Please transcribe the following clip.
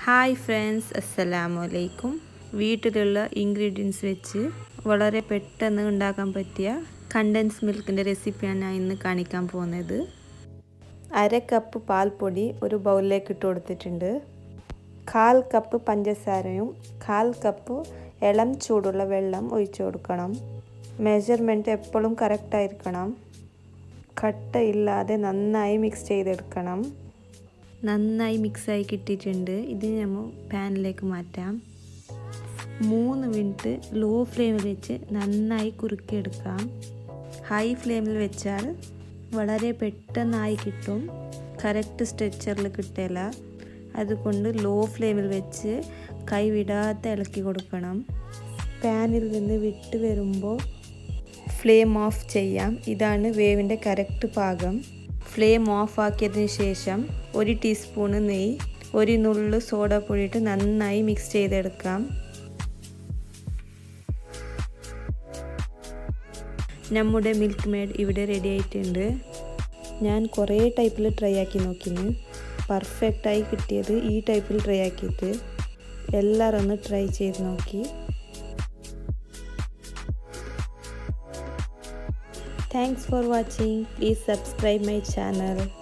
Hi friends അസ്സലാമു അലൈക്കും വീട്ടിലുള്ള ഇൻഗ്രീഡിയൻസ് വെച്ച് വളരെ പെട്ടെന്ന് ഉണ്ടാക്കാൻ പറ്റിയ കണ്ടൻസ് മിൽക്കിൻ്റെ റെസിപ്പിയാണ് ഞാൻ ഇന്ന് കാണിക്കാൻ പോകുന്നത് അര കപ്പ് പാൽപ്പൊടി ഒരു ബൗളിലേക്ക് ഇട്ട് കൊടുത്തിട്ടുണ്ട് കാൽ കപ്പ് പഞ്ചസാരയും കാൽ കപ്പ് ഇളം ചൂടുള്ള വെള്ളം ഒഴിച്ചു കൊടുക്കണം മെഷർമെൻറ്റ് എപ്പോഴും കറക്റ്റായിരിക്കണം കട്ട ഇല്ലാതെ നന്നായി മിക്സ് ചെയ്തെടുക്കണം നന്നായി മിക്സായി കിട്ടിയിട്ടുണ്ട് ഇത് നമ്മൾ പാനിലേക്ക് മാറ്റാം മൂന്ന് മിനിറ്റ് ലോ ഫ്ലെയിമിൽ വെച്ച് നന്നായി കുറുക്കിയെടുക്കാം ഹൈ ഫ്ലെയിമിൽ വെച്ചാൽ വളരെ പെട്ടെന്നായി കിട്ടും കറക്റ്റ് സ്ട്രെച്ചറിൽ കിട്ടില്ല അതുകൊണ്ട് ലോ ഫ്ലെയിമിൽ വെച്ച് കൈ വിടാതെ ഇളക്കി കൊടുക്കണം പാനിൽ നിന്ന് വിട്ട് വരുമ്പോൾ ഫ്ലെയിം ഓഫ് ചെയ്യാം ഇതാണ് വേവിൻ്റെ കറക്റ്റ് പാകം ഫ്ലെയിം ഓഫ് ആക്കിയതിന് ശേഷം ഒരു ടീസ്പൂണ് നെയ്യ് ഒരു നുള്ളു സോഡാപ്പൊടി ഇട്ട് നന്നായി മിക്സ് ചെയ്തെടുക്കാം നമ്മുടെ മിൽക്ക് മെയ്ഡ് ഇവിടെ റെഡി ആയിട്ടുണ്ട് ഞാൻ കുറേ ടൈപ്പിൽ ട്രൈ ആക്കി നോക്കിന് പെർഫെക്റ്റായി കിട്ടിയത് ഈ ടൈപ്പിൽ ട്രൈ ആക്കിയിട്ട് എല്ലാവരും ഒന്ന് ട്രൈ ചെയ്ത് നോക്കി Thanks for watching. Please subscribe my channel.